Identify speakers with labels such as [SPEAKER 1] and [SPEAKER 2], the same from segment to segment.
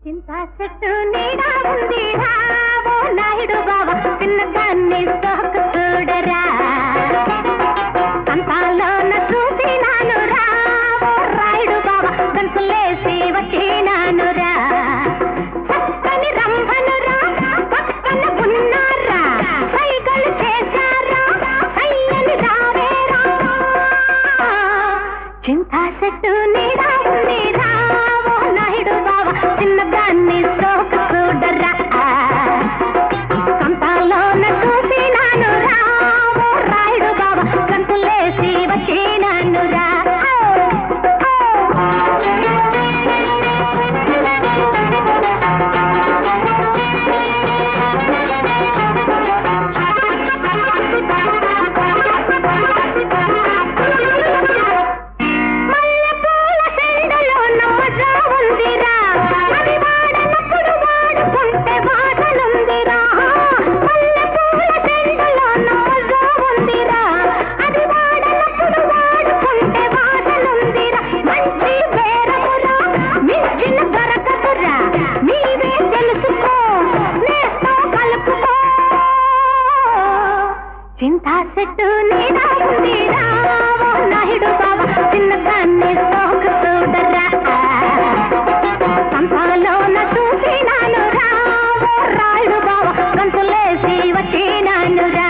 [SPEAKER 1] చింత చెట్టు నీడా ఉంది ఓ నాయుడు బావ చిన్నదాన్ని సోకు చూడరా అంతాలోన చూసినాను రా ఓ రాయుడు బావ గంతులేసి వచ్చినాను రా చక్కని రంభనురా పక్కన ఉన్నారా సైగలు చేశారా సయ్యని రావేరా చింత చెట్టు నీడా ఉంది రా ఓ నాయుడు బావ చిన్నదాన్ని సోకు చూడరా సంతాలోన చూసినాను రా ఓ రాయుడు బావ గంతులేసి వచ్చినాను రా మల్లెపూల సెండలో నమ్మజా ఉందిరా అది వాడనప్పుడు వాడుకుంటే వాసనుందిరా మల్లెపూల సెండలో నమ్మజా ఉందిరా అది వాడనప్పుడు వాడుకుంటే వాసనుందిరా మంచి బేరమురా మించిన దొరకదురా నీవే తెలుసుకో నేస్తో కలుపుకో చింతా చెట్టు నీడా ఉందిరా ఓ నాయుడు బావ చిన్నదాన్ని సోకు చూడరా సంపాలోన చూసినాను రా ఓ రాయుడు బావ గంతులేసి వచ్చినాను రా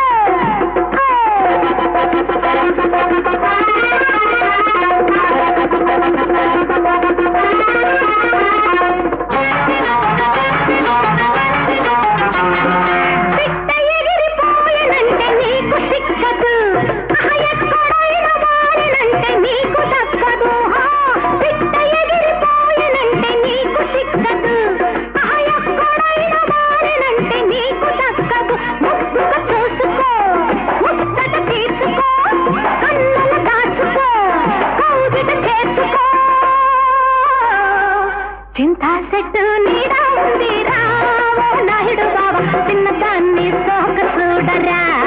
[SPEAKER 1] పిట్ట ఎగిరిపోయినంటే నీకు సిక్కదు ఎక్కడైన వాడినంటే నీకు దక్కదు హా. పిట్ట ఎగిరిపోయినంటే నీకు సిక్కదు ఎక్కడైన వాడినంటే నీకు దక్కదు ముక్కుగా చూసుకో ముచ్చట తీసుకో కన్నులు దాచుకో కౌగిట చేసుకో చింతా చెట్టు నీడా ఉంది రా ఓ నాయుడు బావ చిన్నదాన్ని సోక చూడరా